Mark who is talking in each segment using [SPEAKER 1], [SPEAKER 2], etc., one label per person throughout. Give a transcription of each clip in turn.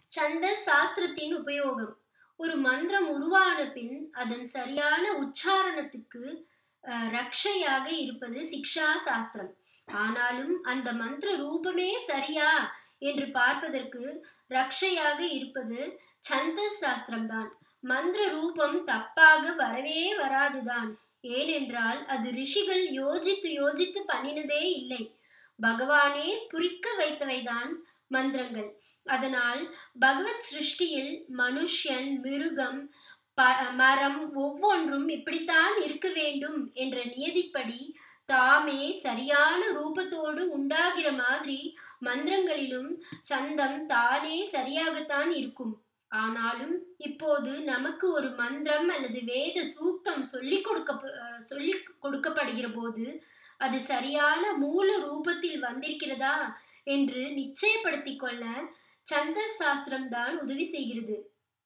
[SPEAKER 1] சந்தஸ் சாஸ்திரத்தின் உபயோகம் ஒரு மந்திரம் உருவான பின் அதன் சரியான உச்சாரணத்துக்கு அஹ், ரக்ஷையாக இருப்பது சிக்ஷா சாஸ்திரம் ஆனாலும் அந்த மந்திர ரூபமே சரியா என்று பார்ப்பதற்கு ரக்ஷையாக இருப்பது சந்தஸ் சாஸ்திரம்தான் மந்திர ரூபம் தப்பாக வரவே வராதுதான் ஏனென்றால் அது ரிஷிகள் யோசித்து யோசித்து பண்ணினதே இல்லை பகவானே ஸ்புரிக்க வைத்தவைதான் மந்திரங்கள் அதனால் பகவத் சிருஷ்டியில் மனுஷன் மிருகம் ப- மரம் ஒவ்வொன்றும் இப்படித்தான் இருக்க வேண்டும் என்ற நியதிப்படி தாமே சரியான ரூபத்தோடு உண்டாகிற மாதிரி மந்திரங்களிலும் சந்தம் தானே சரியாகத்தான் இருக்கும் ஆனாலும் இப்போது நமக்கு ஒரு மந்திரம் அல்லது வேத சூக்தம் சொல்லிக் கொடுக்க சொல்லி கொடுக்கப்படுகிற போது அது சரியான மூல ரூபத்தில் வந்திருக்கிறதா என்று நிச்சயப்படுத்திக் கொள்ள சந்தஸ் சாஸ்திரம் தான் உதவி செய்கிறது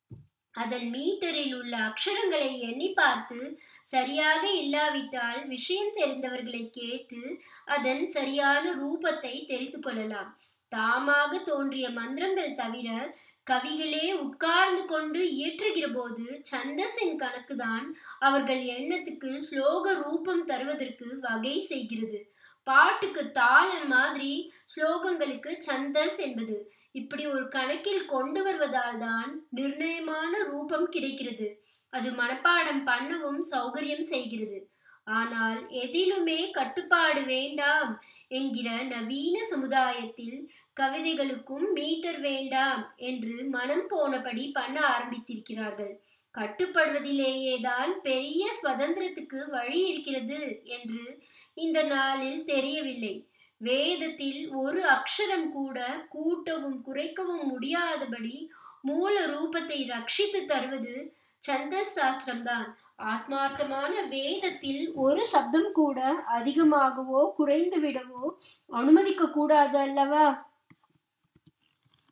[SPEAKER 1] அதன் மீட்டரில் உள்ள அக்ஷரங்களை எண்ணி பார்த்து சரியாக இல்லாவிட்டால் விஷயம் தெரிந்தவர்களை கேட்டு அதன் சரியான ரூபத்தை தெரிந்து கொள்ளலாம் தாமாக தோன்றிய மந்திரங்கள் தவிர கவிகளே உட்கார்ந்து கொண்டு இயற்றுகிற போது சந்தஸின் கணக்குதான் அவர்கள் எண்ணத்துக்கு ஸ்லோக ரூபம் தருவதற்கு வகை செய்கிறது பாட்டுக்கு தாளம் மாதிரி ஸ்லோகங்களுக்கு சந்தஸ் என்பது இப்படி ஒரு கணக்கில் கொண்டு வருவதால் தான் நிர்ணயமான ரூபம் கிடைக்கிறது அது மனப்பாடம் பண்ணவும் சௌகரியம் செய்கிறது ஆனால் எதிலுமே கட்டுப்பாடு வேண்டாம் என்கிற நவீன சமுதாயத்தில் கவிதைகளுக்கும் மீட்டர் வேண்டாம் என்று மனம் போனபடி பண்ண ஆரம்பித்திருக்கிறார்கள் கட்டுப்படுவதிலேயே தான் பெரிய சுதந்திரத்துக்கு வழி இருக்கிறது என்று இந்த நாளில் தெரியவில்லை வேதத்தில் ஒரு அக்ஷரம் கூட கூட்டவும் குறைக்கவும் முடியாதபடி மூல ரூபத்தை ரட்சித்து தருவது சந்தஸ் சாஸ்திரம்தான் ஆத்மார்த்தமான வேதத்தில் ஒரு சப்தம் கூட அதிகமாகவோ குறைந்து விடவோ அனுமதிக்க கூடாது அல்லவா